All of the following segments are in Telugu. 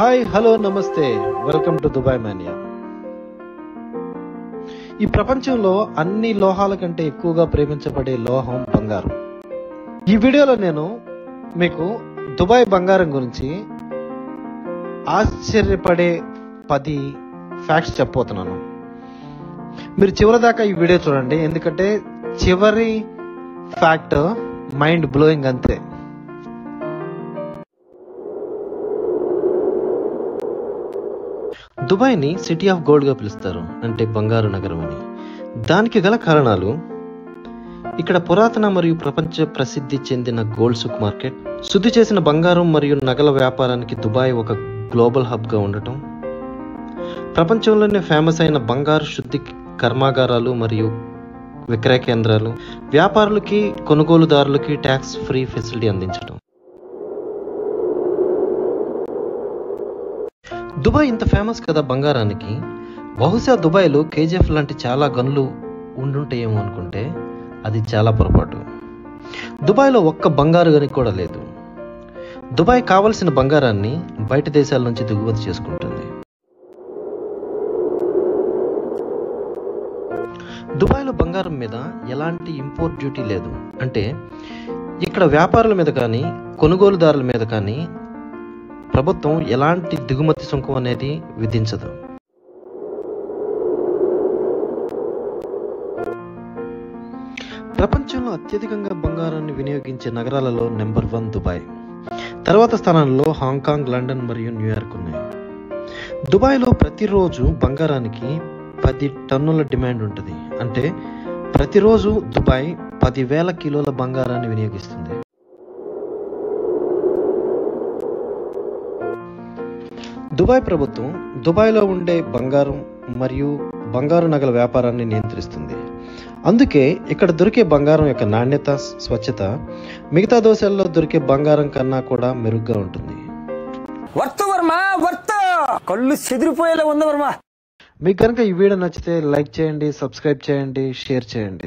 హాయ్ హలో నమస్తే వెల్కమ్ టు దుబాయ్ మానియా ఈ ప్రపంచంలో అన్ని లోహాల కంటే ఎక్కువగా ప్రేమించబడే లోహం బంగారం ఈ వీడియోలో నేను మీకు దుబాయ్ బంగారం గురించి ఆశ్చర్యపడే పది ఫ్యాక్ట్స్ చెప్పబోతున్నాను మీరు చివరి దాకా ఈ వీడియో చూడండి ఎందుకంటే చివరి ఫ్యాక్ట్ మైండ్ బ్లోయింగ్ అంతే దుబాయ్ని సిటీ ఆఫ్ గోల్డ్గా పిలుస్తారు అంటే బంగారు నగరం అని దానికి గల కారణాలు ఇక్కడ పురాతన మరియు ప్రపంచ ప్రసిద్ధి చెందిన గోల్డ్ సుక్ మార్కెట్ శుద్ధి చేసిన బంగారం మరియు నగల వ్యాపారానికి దుబాయ్ ఒక గ్లోబల్ హబ్గా ఉండటం ప్రపంచంలోనే ఫేమస్ అయిన బంగారు శుద్ధి కర్మాగారాలు మరియు విక్రయ కేంద్రాలు వ్యాపారులకి కొనుగోలుదారులకి ట్యాక్స్ ఫ్రీ ఫెసిలిటీ అందించడం దుబాయ్ ఇంత ఫేమస్ కదా బంగారానికి బహుశా దుబాయ్లో కేజీఎఫ్ లాంటి చాలా గనులు ఉండుంటాయేమో అనుకుంటే అది చాలా పొరపాటు దుబాయ్లో ఒక్క బంగారు గని కూడా లేదు దుబాయ్ కావలసిన బంగారాన్ని బయట దేశాల నుంచి దిగుమతి చేసుకుంటుంది దుబాయ్లో బంగారం మీద ఎలాంటి ఇంపోర్ట్ డ్యూటీ లేదు అంటే ఇక్కడ వ్యాపారుల మీద కానీ కొనుగోలుదారుల మీద కానీ ప్రభుత్వం ఎలాంటి దిగుమతి సుంకం అనేది విధించదు ప్రపంచంలో అత్యధికంగా బంగారాన్ని వినియోగించే నగరాలలో నెంబర్ వన్ దుబాయ్ తర్వాత స్థానంలో హాంకాంగ్ లండన్ మరియు న్యూయార్క్ ఉన్నాయి దుబాయ్లో ప్రతిరోజు బంగారానికి పది టన్నుల డిమాండ్ ఉంటుంది అంటే ప్రతిరోజు దుబాయ్ పదివేల కిలోల బంగారాన్ని వినియోగిస్తుంది దుబాయ్ ప్రభుత్వం దుబాయ్లో ఉండే బంగారం మరియు బంగారు నగల వ్యాపారాన్ని నియంత్రిస్తుంది అందుకే ఇక్కడ దొరికే బంగారం యొక్క నాణ్యత స్వచ్ఛత మిగతా దోశల్లో దొరికే బంగారం కన్నా కూడా మెరుగ్గా ఉంటుంది వర్త్ వర్మ వర్త్ కళ్ళు చెదిరిపోయేలా ఉంది వర్మ మీకు కనుక ఈ వీడియో నచ్చితే లైక్ చేయండి సబ్స్క్రైబ్ చేయండి షేర్ చేయండి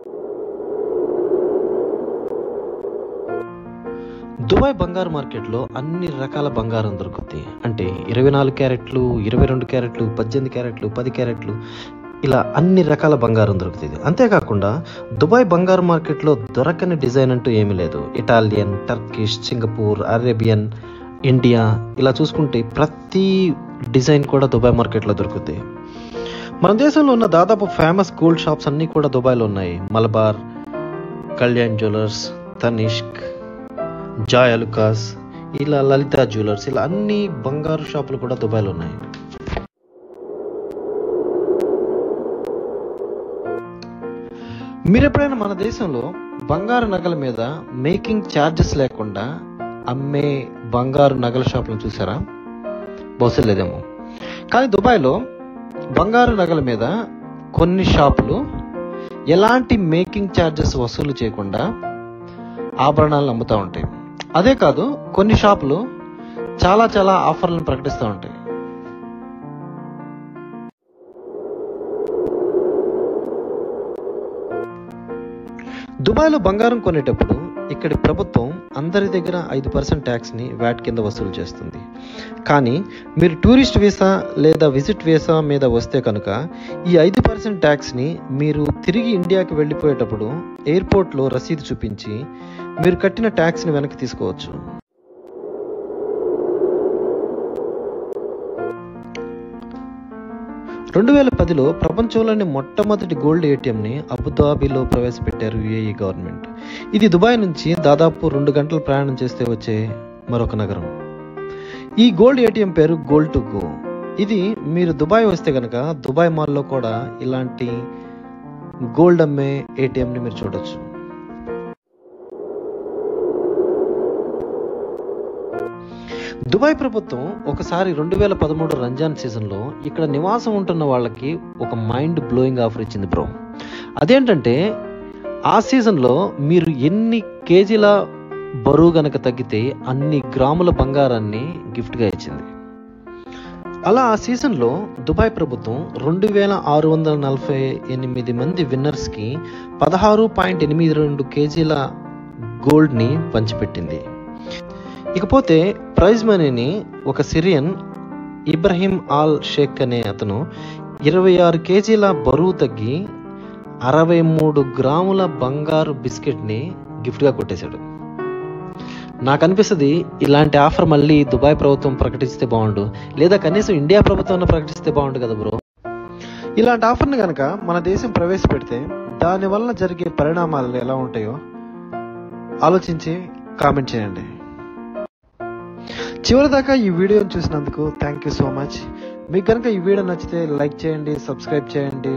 దుబాయ్ బంగారు మార్కెట్లో అన్ని రకాల బంగారం దొరుకుతుంది అంటే ఇరవై నాలుగు క్యారెట్లు ఇరవై రెండు క్యారెట్లు పద్దెనిమిది క్యారెట్లు పది క్యారెట్లు ఇలా అన్ని రకాల బంగారం దొరుకుతుంది అంతేకాకుండా దుబాయ్ బంగారు మార్కెట్లో దొరకని డిజైన్ అంటూ ఏమీ లేదు Italian Turkish Singapore Arabian India ఇలా చూసుకుంటే ప్రతి డిజైన్ కూడా దుబాయ్ మార్కెట్లో దొరుకుతుంది మన దేశంలో ఉన్న దాదాపు ఫేమస్ గోల్డ్ షాప్స్ అన్నీ కూడా దుబాయ్లో ఉన్నాయి మలబార్ కళ్యాణ్ జ్యువెలర్స్ తనిష్క్ జాయ్ అలుకాస్ ఇలా లలిత జ్యువెలర్స్ ఇలా అన్ని బంగారు షాపులు కూడా దుబాయ్లో ఉన్నాయి మీరు ఎప్పుడైనా మన దేశంలో బంగారు నగల మీద మేకింగ్ ఛార్జెస్ లేకుండా అమ్మే బంగారు నగల షాపులను చూసారా బహుశా లేదేమో కానీ దుబాయ్లో బంగారు నగల మీద కొన్ని షాపులు ఎలాంటి మేకింగ్ ఛార్జెస్ వసూలు చేయకుండా ఆభరణాలను అమ్ముతూ ఉంటాయి అదే కాదు కొన్ని షాపులు చాలా చాలా ఆఫర్లను ప్రకటిస్తూ ఉంటాయి దుబాయ్లో బంగారం కొనేటప్పుడు ఇక్కడి ప్రభుత్వం అందరి దగ్గర ఐదు పర్సెంట్ ట్యాక్స్ని వ్యాట్ కింద వసూలు చేస్తుంది కానీ మీరు టూరిస్ట్ వీసా లేదా విజిట్ వీసా మీద వస్తే కనుక ఈ ఐదు పర్సెంట్ ట్యాక్స్ని మీరు తిరిగి ఇండియాకి వెళ్ళిపోయేటప్పుడు ఎయిర్పోర్ట్లో రసీదు చూపించి మీరు కట్టిన ట్యాక్స్ని వెనక్కి తీసుకోవచ్చు రెండు వేల పదిలో ప్రపంచంలోని మొట్టమొదటి గోల్డ్ ఏటీఎంని అబుదాబిలో ప్రవేశపెట్టారు యుఏఈ గవర్నమెంట్ ఇది దుబాయ్ నుంచి దాదాపు రెండు గంటలు ప్రయాణం చేస్తే వచ్చే మరొక నగరం ఈ గోల్డ్ ఏటీఎం పేరు గోల్డ్ టు గో ఇది మీరు దుబాయ్ వస్తే కనుక దుబాయ్ మాల్లో కూడా ఇలాంటి గోల్డ్ అమ్మే ఏటీఎంని మీరు చూడొచ్చు దుబాయ్ ప్రభుత్వం ఒకసారి రెండు వేల పదమూడు రంజాన్ సీజన్లో ఇక్కడ నివాసం ఉంటున్న వాళ్ళకి ఒక మైండ్ బ్లోయింగ్ ఆఫర్ ఇచ్చింది బ్రో అదేంటంటే ఆ సీజన్లో మీరు ఎన్ని కేజీల బరువు గనక తగ్గితే అన్ని గ్రాముల బంగారాన్ని గిఫ్ట్గా ఇచ్చింది అలా ఆ సీజన్లో దుబాయ్ ప్రభుత్వం రెండు వేల ఆరు వందల నలభై ఎనిమిది మంది విన్నర్స్కి పదహారు పాయింట్ ఎనిమిది రెండు కేజీల గోల్డ్ని పంచిపెట్టింది ఇకపోతే ప్రైజ్ మనీని ఒక సిరియన్ ఇబ్రహీం ఆల్ షేక్ అనే అతను ఇరవై ఆరు కేజీల బరువు తగ్గి అరవై మూడు గ్రాముల బంగారు బిస్కెట్ని గిఫ్ట్గా కొట్టేశాడు నాకు అనిపిస్తుంది ఇలాంటి ఆఫర్ మళ్ళీ దుబాయ్ ప్రభుత్వం ప్రకటిస్తే బాగుండు లేదా కనీసం ఇండియా ప్రభుత్వం ప్రకటిస్తే బాగుండు కదా బ్రో ఇలాంటి ఆఫర్ని కనుక మన దేశం ప్రవేశపెడితే దానివల్ల జరిగే పరిణామాలు ఎలా ఉంటాయో ఆలోచించి కామెంట్ చేయండి చివరిదాకా ఈ వీడియోని చూసినందుకు థ్యాంక్ యూ సో మచ్ మీకు కనుక ఈ వీడియో నచ్చితే లైక్ చేయండి సబ్స్క్రైబ్ చేయండి